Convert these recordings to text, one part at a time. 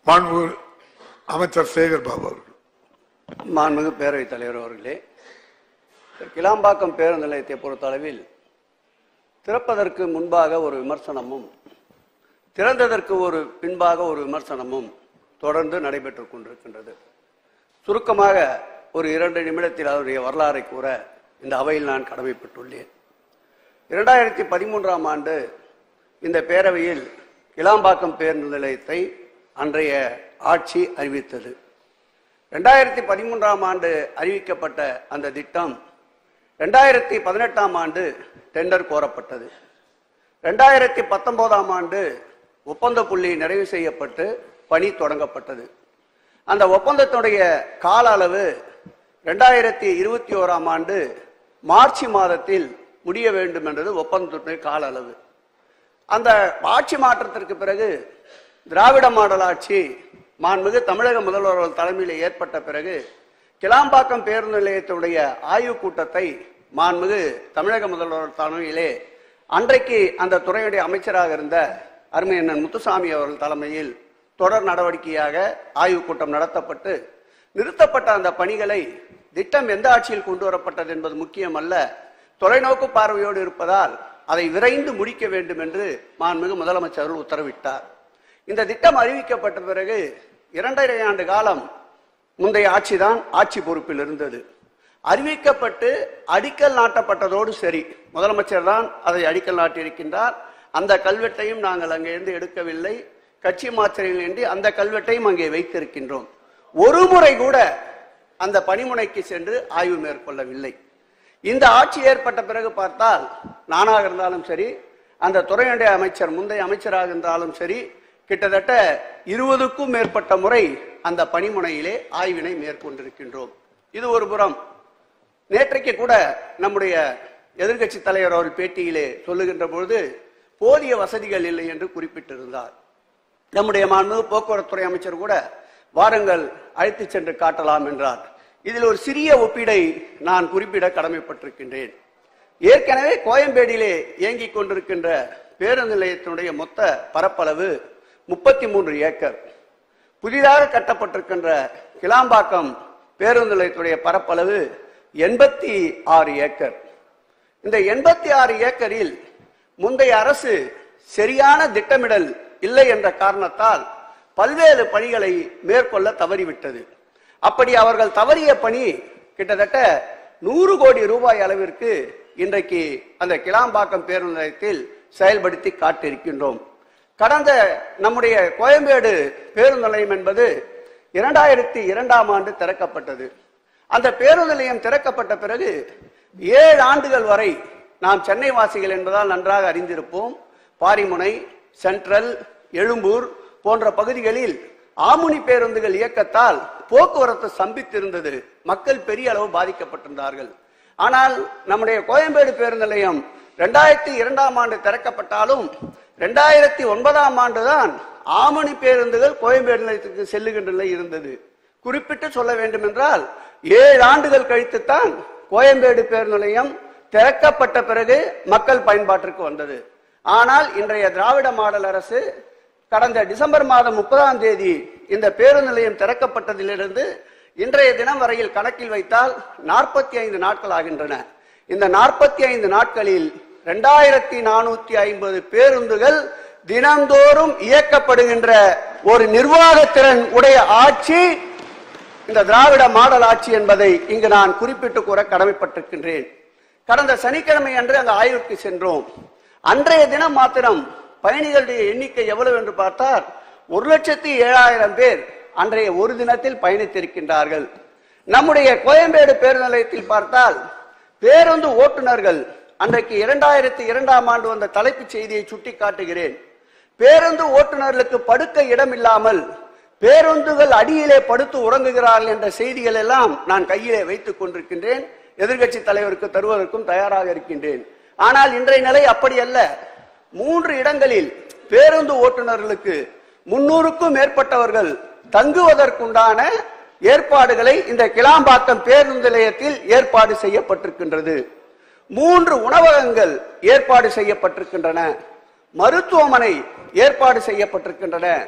மாண்பு அமைச்சர் சேகர் பாபு அவர்கள் மாண்புமிகு பேரவைத் தலைவர் அவர்களே கிளாம்பாக்கம் பேருந்து நிலையத்தை பொறுத்தளவில் திறப்பதற்கு முன்பாக ஒரு விமர்சனமும் திறந்ததற்கு ஒரு பின்பாக ஒரு விமர்சனமும் தொடர்ந்து நடைபெற்றுக் கொண்டிருக்கின்றது சுருக்கமாக ஒரு இரண்டு நிமிடத்தில் அவருடைய வரலாறை கூற இந்த அவையில் நான் கடமைப்பட்டுள்ளேன் இரண்டாயிரத்தி பதிமூன்றாம் ஆண்டு இந்த பேரவையில் கிளாம்பாக்கம் பேருந்து நிலையத்தை அன்றைய ஆட்சி அறிவித்தது ரெண்டாயிரத்தி பதிமூன்றாம் ஆண்டு அறிவிக்கப்பட்ட அந்த திட்டம் ரெண்டாயிரத்தி பதினெட்டாம் ஆண்டு டெண்டர் கோரப்பட்டது ரெண்டாயிரத்தி பத்தொன்பதாம் ஆண்டு ஒப்பந்த புள்ளி நிறைவு செய்யப்பட்டு பணி தொடங்கப்பட்டது அந்த ஒப்பந்தத்துடைய கால அளவு ரெண்டாயிரத்தி இருபத்தி ஓராம் ஆண்டு மார்ச் மாதத்தில் முடிய வேண்டும் என்றது ஒப்பந்தத்துடைய கால அளவு அந்த ஆட்சி மாற்றத்திற்கு பிறகு திராவிட மாடல் ஆட்சி மாண்புமிகு தமிழக முதல்வர் அவர்கள் தலைமையில் ஏற்பட்ட பிறகு கிளாம்பாக்கம் பேருந்து நிலையத்துடைய ஆய்வுக் கூட்டத்தை மாண்புமிகு தமிழக முதல்வர் தலைமையிலே அன்றைக்கு அந்த துறையுடைய அமைச்சராக இருந்த அருமை அண்ணன் முத்துசாமி அவர்கள் தலைமையில் தொடர் நடவடிக்கையாக ஆய்வுக் கூட்டம் நடத்தப்பட்டு நிறுத்தப்பட்ட அந்த பணிகளை திட்டம் எந்த ஆட்சியில் கொண்டு வரப்பட்டது என்பது முக்கியமல்ல தொலைநோக்கு பார்வையோடு இருப்பதால் அதை விரைந்து முடிக்க வேண்டும் என்று மாண்புமிகு முதலமைச்சர் அவர்கள் உத்தரவிட்டார் இந்த திட்டம் அறிவிக்கப்பட்ட பிறகு இரண்டரை ஆண்டு காலம் முந்தைய ஆட்சிதான் ஆட்சி பொறுப்பில் இருந்தது அறிவிக்கப்பட்டு அடிக்கல் நாட்டப்பட்டதோடு சரி முதலமைச்சர் தான் அதை அடிக்கல் நாட்டியிருக்கின்றார் அந்த கல்வெட்டையும் நாங்கள் அங்கிருந்து எடுக்கவில்லை கட்சி மாத்திரையின்றி அந்த கல்வெட்டையும் அங்கே வைத்திருக்கின்றோம் ஒரு முறை கூட அந்த பணிமுனைக்கு சென்று ஆய்வு மேற்கொள்ளவில்லை இந்த ஆட்சி ஏற்பட்ட பிறகு பார்த்தால் நானாக இருந்தாலும் சரி அந்த துறையுடைய அமைச்சர் முந்தைய அமைச்சராக இருந்தாலும் சரி கிட்டத்தட்ட இருபதுக்கும் மேற்பட்ட முறை அந்த பணிமுனையிலே ஆய்வினை மேற்கொண்டிருக்கின்றோம் இது ஒரு புறம் நேற்றைக்கு கூட நம்முடைய எதிர்க்கட்சி தலைவர் அவர்கள் பேட்டியிலே சொல்லுகின்ற பொழுது போதிய வசதிகள் இல்லை என்று குறிப்பிட்டிருந்தார் நம்முடைய மாண்புமிகு போக்குவரத்துறை அமைச்சர் கூட வாருங்கள் அழைத்து சென்று காட்டலாம் என்றார் இதில் ஒரு சிறிய ஒப்பீடை நான் குறிப்பிட கடமைப்பட்டிருக்கின்றேன் ஏற்கனவே கோயம்பேடியிலே இயங்கிக் கொண்டிருக்கின்ற பேருந்து நிலையத்தினுடைய மொத்த பரப்பளவு முப்பத்தி மூன்று ஏக்கர் புதிதாக கட்டப்பட்டிருக்கின்ற கிளாம்பாக்கம் பேருந்து நிலையத்துடைய பரப்பளவு எண்பத்தி ஆறு ஏக்கர் இந்த எண்பத்தி ஆறு ஏக்கரில் முந்தைய அரசு சரியான திட்டமிடல் இல்லை என்ற காரணத்தால் பல்வேறு பணிகளை மேற்கொள்ள தவறிவிட்டது அப்படி அவர்கள் தவறிய பணி கிட்டத்தட்ட நூறு கோடி ரூபாய் அளவிற்கு இன்றைக்கு அந்த கிளாம்பாக்கம் பேருந்து நிலையத்தில் செயல்படுத்தி காட்டியிருக்கின்றோம் கடந்த நம்முடைய கோயம்பேடு பேருந்து நிலையம் என்பது இரண்டாயிரத்தி இரண்டாம் ஆண்டு திறக்கப்பட்டது அந்த பேருந்து நிலையம் திறக்கப்பட்ட பிறகு ஏழு ஆண்டுகள் வரை நாம் சென்னை வாசிகள் என்பதால் நன்றாக அறிந்திருப்போம் பாரிமுனை சென்ட்ரல் எழும்பூர் போன்ற பகுதிகளில் ஆமுனி பேருந்துகள் இயக்கத்தால் போக்குவரத்து சம்பித்திருந்தது மக்கள் பெரிய அளவு பாதிக்கப்பட்டிருந்தார்கள் ஆனால் நம்முடைய கோயம்பேடு பேருந்து நிலையம் ரெண்டாயிரத்தி இரண்டாம் ஆண்டு திறக்கப்பட்டாலும் ரெண்டாயிரத்தி ஒன்பதாம் ஆண்டுதான் ஆமணி பேருந்துகள் கோயம்பேடு நிலையத்துக்கு செல்லுகின்ற நிலை இருந்தது குறிப்பிட்டு சொல்ல வேண்டும் என்றால் ஏழு ஆண்டுகள் கழித்துத்தான் கோயம்பேடு பேருந்து நிலையம் திறக்கப்பட்ட பிறகு மக்கள் பயன்பாட்டிற்கு வந்தது ஆனால் இன்றைய திராவிட மாடல் அரசு கடந்த டிசம்பர் மாதம் முப்பதாம் தேதி இந்த பேருந்து நிலையம் திறக்கப்பட்டதிலிருந்து இன்றைய தினம் வரையில் கணக்கில் வைத்தால் நாற்பத்தி ஐந்து நாட்கள் ஆகின்றன இந்த நாற்பத்தி ஐந்து நாட்களில் இரண்டாயிரத்தி நானூத்தி ஐம்பது பேருந்துகள் தினந்தோறும் இயக்கப்படுகின்ற ஒரு நிர்வாகத்திறன் உடைய ஆட்சி இந்த திராவிட மாடல் ஆட்சி என்பதை இங்கு நான் குறிப்பிட்டு கூற கடமைப்பட்டிருக்கின்றேன் கடந்த சனிக்கிழமை அன்று அங்கு ஆய்வுக்கு சென்றோம் அன்றைய தினம் மாத்திரம் பயணிகளுடைய எண்ணிக்கை எவ்வளவு என்று பார்த்தால் ஒரு லட்சத்தி ஏழாயிரம் பேர் அன்றைய ஒரு தினத்தில் பயணித்திருக்கின்றார்கள் நம்முடைய கோயம்பேடு பேருந்து நிலையத்தில் பார்த்தால் பேருந்து ஓட்டுநர்கள் அன்றைக்கு இரண்டாயிரத்தி இரண்டாம் ஆண்டு வந்த தலைப்புச் செய்தியை சுட்டி காட்டுகிறேன் பேருந்து ஓட்டுநர்களுக்கு படுக்க இடம் இல்லாமல் பேருந்துகள் அடியிலே படுத்து உறங்குகிறார்கள் என்ற செய்திகள் எல்லாம் நான் கையிலே வைத்துக் கொண்டிருக்கின்றேன் எதிர்க்கட்சி தலைவருக்கு தருவதற்கும் தயாராக இருக்கின்றேன் ஆனால் இன்றைய நிலை அப்படி அல்ல மூன்று இடங்களில் பேருந்து ஓட்டுநர்களுக்கு முன்னூறுக்கும் மேற்பட்டவர்கள் தங்குவதற்குண்டான ஏற்பாடுகளை இந்த கிளாம்பாக்கம் பேருந்து நிலையத்தில் ஏற்பாடு செய்யப்பட்டிருக்கின்றது மூன்று உணவகங்கள் ஏற்பாடு செய்யப்பட்டிருக்கின்றன மருத்துவமனை ஏற்பாடு செய்யப்பட்டிருக்கின்றன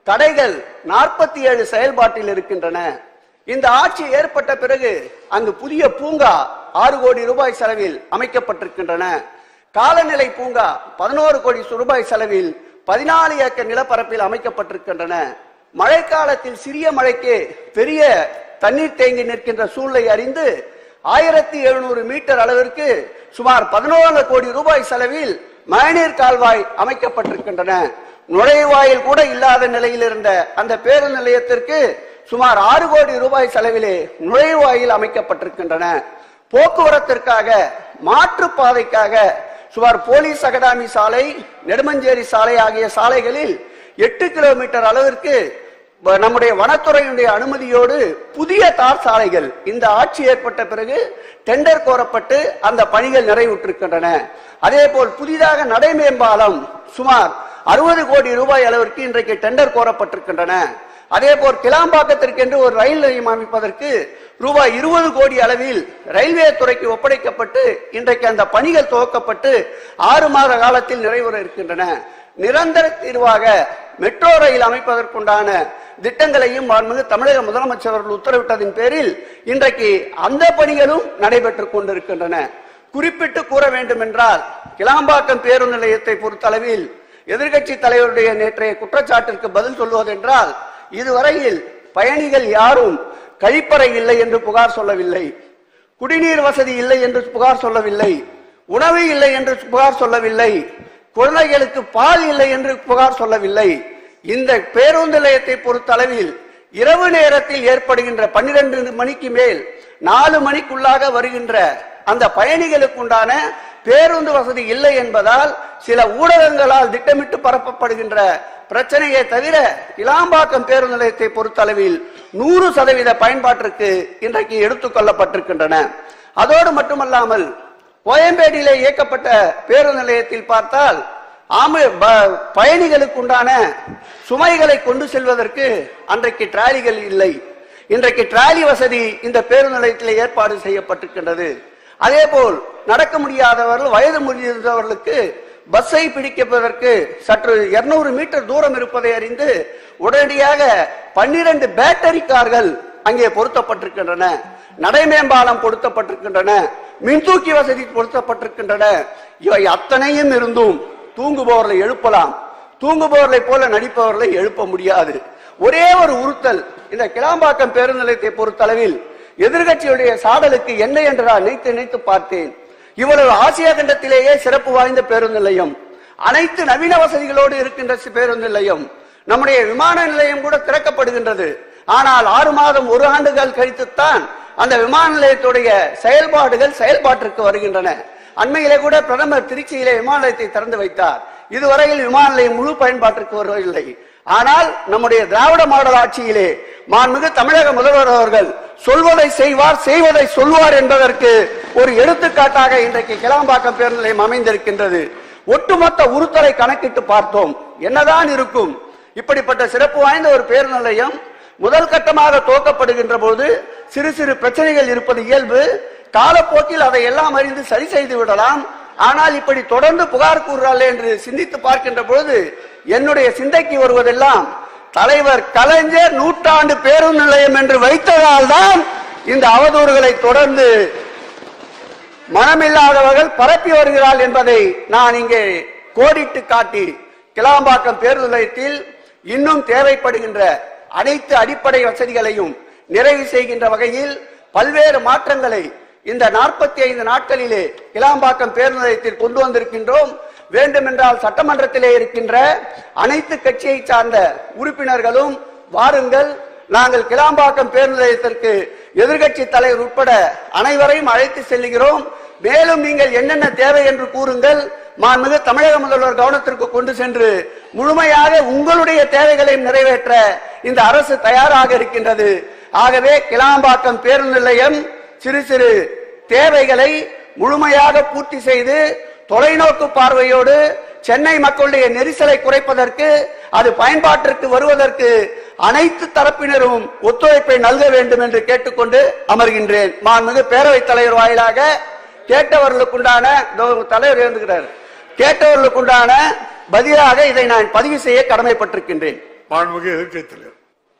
தடைகள் நாற்பத்தி ஏழு செயல்பாட்டில் இருக்கின்றன இந்த ஆட்சி ஏற்பட்ட பிறகு அங்கு புதிய பூங்கா ஆறு கோடி ரூபாய் செலவில் அமைக்கப்பட்டிருக்கின்றன காலநிலை பூங்கா பதினோரு கோடி ரூபாய் செலவில் பதினாலு ஏக்கர் நிலப்பரப்பில் அமைக்கப்பட்டிருக்கின்றன மழைக்காலத்தில் சிறிய மழைக்கு பெரிய தண்ணீர் தேங்கி நிற்கின்ற சூழ்நிலை அறிந்து ஆயிரத்தி எழுநூறு மீட்டர் அளவிற்கு சுமார் பதினோரு கோடி ரூபாய் செலவில் மழைநீர் கால்வாய் அமைக்கப்பட்டிருக்கின்றன நுழைவாயில் கூட இல்லாத நிலையில் இருந்த அந்த பேருந்து நிலையத்திற்கு சுமார் ஆறு கோடி ரூபாய் செலவிலே நுழைவாயில் அமைக்கப்பட்டிருக்கின்றன போக்குவரத்திற்காக மாற்றுப்பாதைக்காக சுமார் போலீஸ் அகாடமி சாலை நெடுமஞ்சேரி சாலை ஆகிய சாலைகளில் எட்டு கிலோமீட்டர் அளவிற்கு வ- நம்முடைய வனத்துறையினுடைய அனுமதியோடு புதிய தார் சாலைகள் இந்த ஆட்சி ஏற்பட்ட பிறகு டெண்டர் கோரப்பட்டு அந்த பணிகள் நிறைவுற்றிருக்கின்றன அதே போல் புதிதாக நடைமேம்பாலம் சுமார் அறுபது கோடி ரூபாய் அளவிற்கு இன்றைக்கு டெண்டர் கோரப்பட்டிருக்கின்றன அதே போல் கிளாம்பாக்கத்திற்கென்று ஒரு ரயில் நிலையம் அமைப்பதற்கு ரூபாய் இருபது கோடி அளவில் ரயில்வே துறைக்கு ஒப்படைக்கப்பட்டு இன்றைக்கு அந்த பணிகள் துவக்கப்பட்டு ஆறு மாத காலத்தில் நிறைவுற இருக்கின்றன நிரந்தர தீர்வாக மெட்ரோ ரயில் அமைப்பதற்குண்டான திட்டங்களையும் மாண்புமிகு தமிழக முதலமைச்சர் அவர்கள் உத்தரவிட்டதின் பேரில் இன்றைக்கு அந்த பணிகளும் நடைபெற்றுக் கொண்டிருக்கின்றன குறிப்பிட்டு கூற வேண்டும் என்றால் கிளாம்பாக்கம் பேருந்து நிலையத்தை பொறுத்தளவில் எதிர்க்கட்சி தலைவருடைய நேற்றைய குற்றச்சாட்டிற்கு பதில் சொல்வதென்றால் இதுவரையில் பயணிகள் யாரும் கழிப்பறை இல்லை என்று புகார் சொல்லவில்லை குடிநீர் வசதி இல்லை என்று புகார் சொல்லவில்லை உணவு இல்லை என்று புகார் சொல்லவில்லை குழந்தைகளுக்கு பால் இல்லை என்று புகார் சொல்லவில்லை இந்த பேருந்து நிலையத்தை பொறுத்தளவில் இரவு நேரத்தில் ஏற்படுகின்ற பன்னிரண்டு மணிக்கு மேல் நாலு மணிக்குள்ளாக வருகின்ற அந்த பயணிகளுக்குண்டான பேருந்து வசதி இல்லை என்பதால் சில ஊடகங்களால் திட்டமிட்டு பரப்பப்படுகின்ற பிரச்சனையை தவிர இளாம்பாக்கம் பேருந்து நிலையத்தை பொறுத்தளவில் நூறு சதவீத பயன்பாட்டிற்கு இன்றைக்கு எடுத்துக் கொள்ளப்பட்டிருக்கின்றன அதோடு மட்டுமல்லாமல் கோயம்பேடியிலே இயக்கப்பட்ட பேருந்து நிலையத்தில் பார்த்தால் ஆம ப- பயணிகளுக்குண்டான சுமைகளை கொண்டு செல்வதற்கு அன்றைக்கு டிராலிகள் இல்லை இன்றைக்கு டிராலி வசதி இந்த பேருந்து நிலையத்தில் ஏற்பாடு செய்யப்பட்டிருக்கின்றது அதே போல் நடக்க முடியாதவர்கள் வயது முதிர்ந்தவர்களுக்கு பஸ்ஸை பிடிப்பதற்கு சற்று 200 மீட்டர் தூரம் இருப்பதை அறிந்து உடனடியாக பன்னிரண்டு பேட்டரி கார்கள் அங்கே பொருத்தப்பட்டிருக்கின்றன நடைமேம்பாலம் பொருத்தப்பட்டிருக்கின்றன மின்தூக்கி வசதி பொருத்தப்பட்டிருக்கின்றன இவை அத்தனையும் இருந்தும் தூங்குபவர்களை எழுப்பலாம் தூங்குபவர்களை போல நடிப்பவர்களை எழுப்ப முடியாது ஒரே ஒரு உறுத்தல் இந்த கிளாம்பாக்கம் பேருந்து நிலையத்தை பொறுத்தளவில் எதிர்கட்சியுடைய சாடலுக்கு என்ன என்று நான் நினைத்து நினைத்து பார்த்தேன் இவ்வளவு ஆசியா கண்டத்திலேயே சிறப்பு வாய்ந்த பேருந்து நிலையம் அனைத்து நவீன வசதிகளோடு இருக்கின்ற சி- பேருந்து நிலையம் நம்முடைய விமான நிலையம் கூட திறக்கப்படுகின்றது ஆனால் ஆறு மாதம் ஒரு ஆண்டுகள் கழித்துத்தான் அந்த விமான நிலையத்துடைய செயல்பாடுகள் செயல்பாட்டிற்கு வருகின்றன அண்மையிலே கூட பிரதமர் திருச்சியிலே விமான நிலையத்தை திறந்து வைத்தார் இதுவரையில் விமான நிலையம் முழு பயன்பாட்டிற்கு வருவதில்லை ஆனால் நம்முடைய திராவிட மாடல் ஆட்சியிலே மாண்புமிகு தமிழக முதல்வர் அவர்கள் சொல்வதை செய்வார் செய்வதை சொல்வார் என்பதற்கு ஒரு எடுத்துக்காட்டாக இன்றைக்கு கிளாம்பாக்கம் பேருந்து நிலையம் அமைந்திருக்கின்றது ஒட்டுமொத்த உறுத்தலை கணக்கிட்டு பார்த்தோம் என்னதான் இருக்கும் இப்படிப்பட்ட சிறப்பு வாய்ந்த ஒரு பேருந்து நிலையம் முதல் கட்டமாக துவக்கப்படுகின்ற போது சிறு சிறு பிரச்சனைகள் இருப்பது இயல்பு காலப்போக்கில் அதை எல்லாம் அறிந்து சரி செய்து விடலாம் ஆனால் இப்படி தொடர்ந்து புகார் கூறுறாள் என்று சிந்தித்து பார்க்கின்ற பொழுது என்னுடைய சிந்தைக்கு வருவதெல்லாம் தலைவர் கலைஞர் நூற்றாண்டு பேருந்து நிலையம் என்று வைத்ததால் தான் இந்த அவதூறுகளை தொடர்ந்து மனமில்லாதவர்கள் பரப்பி வருகிறாள் என்பதை நான் இங்கே கோடிட்டு காட்டி கிளாம்பாக்கம் பேருந்து நிலையத்தில் இன்னும் தேவைப்படுகின்ற அனைத்து அடிப்படை வசதிகளையும் நிறைவு செய்கின்ற வகையில் பல்வேறு மாற்றங்களை இந்த நாற்பத்தி ஐந்து நாட்களிலே கிளாம்பாக்கம் பேருந்து நிலையத்தில் கொண்டு வந்திருக்கின்றோம் வேண்டுமென்றால் சட்டமன்றத்திலே இருக்கின்ற அனைத்து கட்சியை சார்ந்த உறுப்பினர்களும் வாருங்கள் நாங்கள் கிளாம்பாக்கம் பேருந்து நிலையத்திற்கு எதிர்க்கட்சி தலைவர் உட்பட அனைவரையும் அழைத்து செல்லுகிறோம் மேலும் நீங்கள் என்னென்ன தேவை என்று கூறுங்கள் மாண்புமிகு தமிழக முதல்வர் கவனத்திற்கு கொண்டு சென்று முழுமையாக உங்களுடைய தேவைகளையும் நிறைவேற்ற இந்த அரசு தயாராக இருக்கின்றது ஆகவே கிளாம்பாக்கம் பேருந்து நிலையம் சிறு சிறு தேவைகளை முழுமையாக பூர்த்தி செய்து தொலைநோக்கு பார்வையோடு சென்னை மக்களுடைய நெரிசலை குறைப்பதற்கு அது பயன்பாட்டிற்கு வருவதற்கு அனைத்து தரப்பினரும் ஒத்துழைப்பை நல்க வேண்டும் என்று கேட்டுக்கொண்டு அமர்கின்றேன் மாண்புமிகு பேரவைத் தலைவர் வாயிலாக கேட்டவர்களுக்குண்டான இதோ தலைவர் இருந்துகிறார் கேட்டவர்களுக்குண்டான பதிலாக இதை நான் பதிவு செய்ய கடமைப்பட்டிருக்கின்றேன் மாண்புமிகு எதிர்க்கட்சி தலைவர்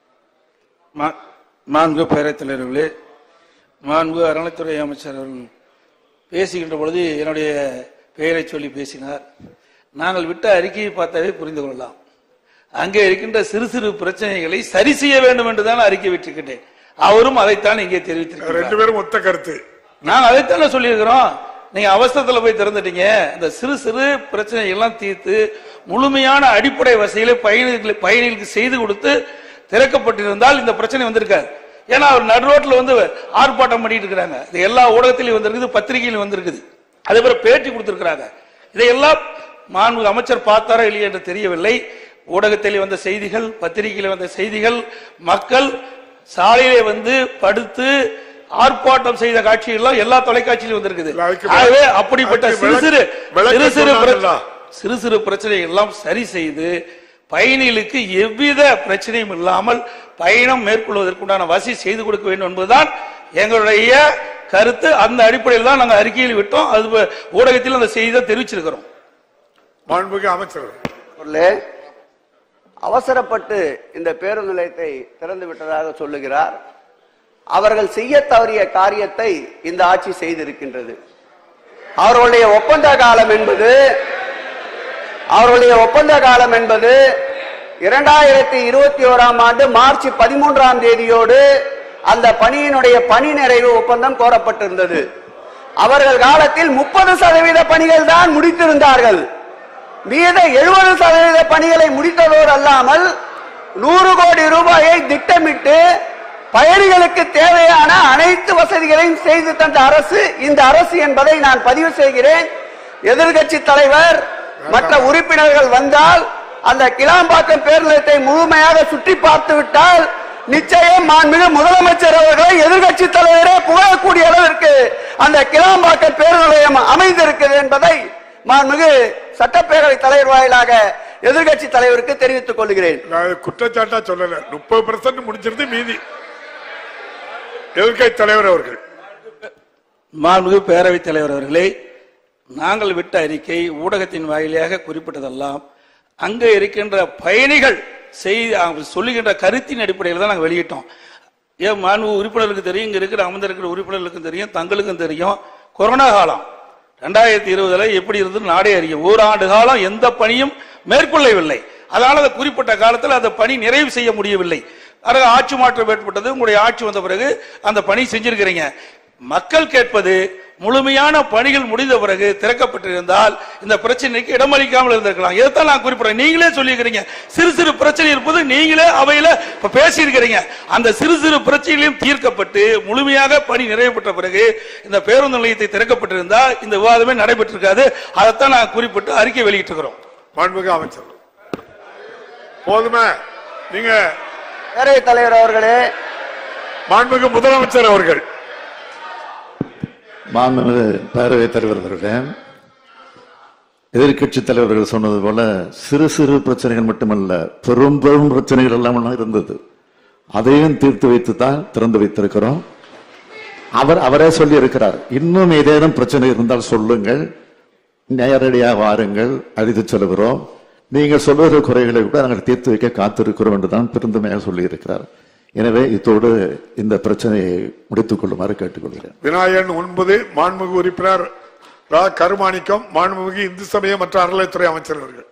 மா- மாண்புமிகு பேரவைத் தலைவர்களே மாண்புமிகு அறநிலைத்துறை அமைச்சர் அவர்கள் பேசுகின்ற பொழுது என்னுடைய பெயரை சொல்லி பேசினார் நாங்கள் விட்ட அறிக்கையை பார்த்தாவே புரிந்து கொள்ளலாம் அங்கே இருக்கின்ற சிறு சிறு பிரச்சனைகளை சரி செய்ய வேண்டும் என்றுதான் அறிக்கை விட்டிருக்கின்றேன் அவரும் அதைத்தான் இங்கே தெரிவித்திருக்கிறார் ரெண்டு பேரும் ஒத்த கருத்து நாங்க அதைத்தானே சொல்லியிருக்கிறோம் நீங்க அவசரத்துல போய் திறந்துட்டீங்க இந்த சிறு சிறு பிரச்சனை எல்லாம் தீர்த்து முழுமையான அடிப்படை வசதிகளை பயணிகள் பயணிகளுக்கு செய்து கொடுத்து திறக்கப்பட்டிருந்தால் இந்த பிரச்சனை வந்திருக்காது ஏன்னா அவர் நடு ரோட்ல வந்து ஆர்ப்பாட்டம் பண்ணிட்டு இருக்கிறாங்க இது எல்லா ஊடகத்திலையும் வந்திருக்குது பத்திரிகையிலும் வந்திருக்குது அதே போல பேட்டி கொடுத்திருக்கிறாங்க இதையெல்லாம் மாண்பு அமைச்சர் பார்த்தாரா இல்லையா என்று தெரியவில்லை ஊடகத்தில் வந்த செய்திகள் பத்திரிகையில் வந்த செய்திகள் மக்கள் சாலையிலே வந்து படுத்து ஆர்ப்பாட்டம் செய்த காட்சி எல்லாம் எல்லா தொலைக்காட்சியிலும் வந்திருக்குது இல்ல, அதுக்கு ஆகவே அப்படிப்பட்ட அதுக்கு சிறு சிறு விளக்க- சிறு சிறு விளக்கம் பிரச்சனை- சொன்னாங்கல்ல? சிறு சிறு பிரச்சனை எல்லாம் சரி செய்து பயணிகளுக்கு எவ்வித பிரச்சனையும் இல்லாமல் பயணம் மேற்கொள்வதற்குண்டான வசதி செய்து கொடுக்க வேண்டும் என்பதுதான் எங்களுடைய கருத்து அந்த அடிப்படையில் தான் நாங்கள் அறிக்கையில் விட்டோம் அது ப- ஊடகத்தில் அந்த செய்தியை தெரிவிச்சிருக்கிறோம் மாண்புமிகு அமைச்சர் அவர்களே அவசரப்பட்டு இந்த பேருந்து நிலையத்தை திறந்து விட்டதாக சொல்லுகிறார் அவர்கள் செய்ய தவறிய காரியத்தை இந்த ஆட்சி செய்திருக்கின்றது அவர்களுடைய ஒப்பந்த காலம் என்பது அவர்களுடைய ஒப்பந்த காலம் என்பது இரண்டாயிரத்தி இருபத்தி ஓராம் ஆண்டு மார்ச் பதிமூன்றாம் தேதியோடு அந்த பணியினுடைய பணி நிறைவு ஒப்பந்தம் கோரப்பட்டிருந்தது அவர்கள் காலத்தில் முப்பது சதவீத பணிகள் தான் முடித்திருந்தார்கள் மீத எழுபது சதவீத பணிகளை முடித்ததோடு அல்லாமல் நூறு கோடி ரூபாயை திட்டமிட்டு பயணிகளுக்கு தேவையான அனைத்து வசதிகளையும் செய்து தந்த அரசு இந்த அரசு என்பதை நான் பதிவு செய்கிறேன் எதிர்க்கட்சி தலைவர் மற்ற உறுப்பினர்கள் வந்தால் அந்த கிளாம்பாக்கம் பேருந்தத்தை முழுமையாக சுற்றி பார்த்து விட்டால் நிச்சயம் மாண்புமிகு முதலமைச்சர் அவர்களை எதிர்க்கட்சி தலைவரே புகழக்கூடிய அளவிற்கு அந்த கிளாம்பாக்கம் பேருந்து நிலையம் அமைந்திருக்கிறது என்பதை மாண்புமிகு சட்டப்பேரவை தலைவர் வாயிலாக எதிர்க்கட்சி தலைவருக்கு தெரிவித்துக் கொள்கிறேன் நான் இது குற்றச்சாட்டா சொல்லல முப்பது பெர்சன்ட் முடிஞ்சிருந்து மீதி எதிர்க்கட்சி தலைவர் அவர்கள் மாண்புமிகு பேரவைத் தலைவர் அவர்களே நாங்கள் விட்ட அறிக்கை ஊடகத்தின் வாயிலாக குறிப்பிட்டதெல்லாம் அங்கே இருக்கின்ற பயணிகள் செய்தி அவங்க சொல்லுகின்ற கருத்தின் அடிப்படையில் தான் நாங்கள் வெளியிட்டோம் ஏன் மாண்பு உறுப்பினருக்கு தெரியும் இங்க இருக்கிற அமர்ந்திருக்கிற உறுப்பினர்களுக்கும் தெரியும் தங்களுக்கும் தெரியும் கொரோனா காலம் ரெண்டாயிரத்தி இருபதுல எப்படி இருந்தது நாடே அறியும் ஓராண்டு காலம் எந்த பணியும் மேற்கொள்ளவில்லை அதனால அந்த குறிப்பிட்ட காலத்தில் அந்த பணி நிறைவு செய்ய முடியவில்லை அதனால ஆட்சி மாற்றம் ஏற்பட்டது உங்களுடைய ஆட்சி வந்த பிறகு அந்த பணி செஞ்சிருக்கிறீங்க மக்கள் கேட்பது முழுமையான பணிகள் முடிந்த பிறகு திறக்கப்பட்டிருந்தால் இந்த பிரச்சனைக்கு இடமளிக்காமல் இருந்திருக்கலாம் இதைத்தான் நான் குறிப்பிடுறேன் நீங்களே சொல்லியிருக்கிறீங்க சிறு சிறு பிரச்சனை இருப்பது நீங்களே அவையில இப்ப பேசியிருக்கிறீங்க அந்த சிறு சிறு பிரச்சனைகளையும் தீர்க்கப்பட்டு முழுமையாக பணி நிறைவு பெற்ற பிறகு இந்த பேருந்து நிலையத்தை திறக்கப்பட்டிருந்தா இந்த விவாதமே நடைபெற்றிருக்காது அதைத்தான் நான் குறிப்பிட்டு அறிக்கை வெளியிட்டிருக்கிறோம் மாண்புமிகு அமைச்சர் போதுமே நீங்க பேரவைத் தலைவர் அவர்களே மாண்புமிகு முதலமைச்சர் அவர்கள் மாண்புமிகு பேரவைத் தலைவர் அவர்களே எதிர்க்கட்சி தலைவர்கள் சொன்னது போல சிறு சிறு பிரச்சனைகள் மட்டுமல்ல பெரும் பெரும் பிரச்சனைகள் எல்லாம் இருந்தது அதையும் தீர்த்து வைத்து தான் திறந்து வைத்திருக்கிறோம் அவர் அவரே சொல்லி இருக்கிறார் இன்னும் ஏதேனும் பிரச்சனை இருந்தால் சொல்லுங்கள் நேரடியாக வாருங்கள் அழைத்து செல்கிறோம் நீங்கள் சொல்லுகிற குறைகளை கூட நாங்கள் தீர்த்து வைக்க காத்திருக்கிறோம் என்று தான் பெருந்தமையாக சொல்லி இருக்கிறார் எனவே இத்தோடு இந்த பிரச்சனையை முடித்துக் கொள்ளுமாறு கேட்டுக்கொள்கிறேன் விநாயகன் ஒன்பது மாண்புமிகு உறுப்பினர் ரா கருமாணிக்கம் மாண்புமிகு இந்து சமய மற்றும் அறநிலைத்துறை அமைச்சர் அவர்கள்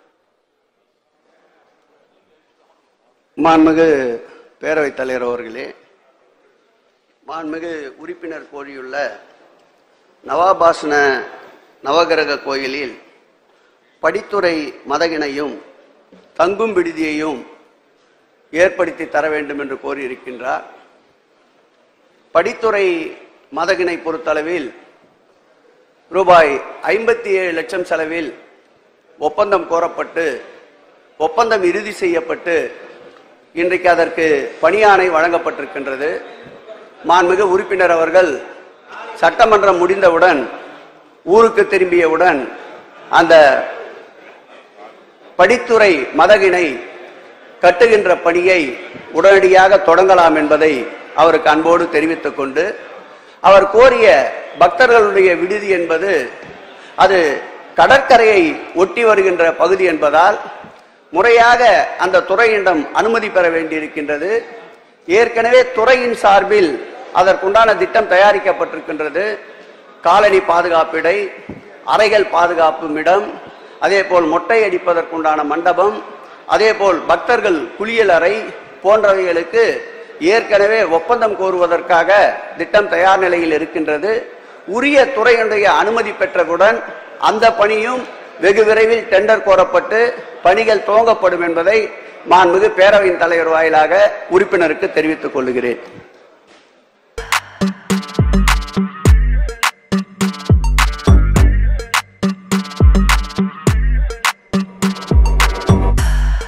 மாண்புமிகு பேரவைத் தலைவர் அவர்களே மாண்புமிகு உறுப்பினர் கோரியுள்ள நவாபாசன நவகிரக கோயிலில் படித்துறை மதகினையும் தங்கும் விடுதியையும் ஏற்படுத்தி தர வேண்டும் என்று கோரியிருக்கின்றார் படித்துறை மதகினை பொறுத்தளவில் ரூபாய் ஐம்பத்தி ஏழு லட்சம் செலவில் ஒப்பந்தம் கோரப்பட்டு ஒப்பந்தம் இறுதி செய்யப்பட்டு இன்றைக்கு அதற்கு பணியாணை வழங்கப்பட்டிருக்கின்றது மாண்புமிகு உறுப்பினர் அவர்கள் சட்டமன்றம் முடிந்தவுடன் ஊருக்கு திரும்பியவுடன் அந்த படித்துறை மதகினை கட்டுகின்ற பணியை உடனடியாக தொடங்கலாம் என்பதை அவருக்கு அன்போடு தெரிவித்துக் கொண்டு அவர் கோரிய பக்தர்களுடைய விடுதி என்பது அது கடற்கரையை ஒட்டி வருகின்ற பகுதி என்பதால் முறையாக அந்த துறையிடம் அனுமதி பெற வேண்டியிருக்கின்றது ஏற்கனவே துறையின் சார்பில் அதற்குண்டான திட்டம் தயாரிக்கப்பட்டிருக்கின்றது காலனி பாதுகாப்பிடை அறைகள் பாதுகாப்பும் இடம் அதே போல் மொட்டை அடிப்பதற்குண்டான மண்டபம் அதே போல் பக்தர்கள் குளியல் அறை போன்றவைகளுக்கு ஏற்கனவே ஒப்பந்தம் கோருவதற்காக திட்டம் தயார் நிலையில் இருக்கின்றது உரிய துறையினுடைய அனுமதி பெற்றவுடன் அந்த பணியும் வெகு விரைவில் டெண்டர் கோரப்பட்டு பணிகள் துவங்கப்படும் என்பதை மாண்புமிகு பேரவையின் தலைவர் வாயிலாக உறுப்பினருக்கு தெரிவித்துக் கொள்கிறேன்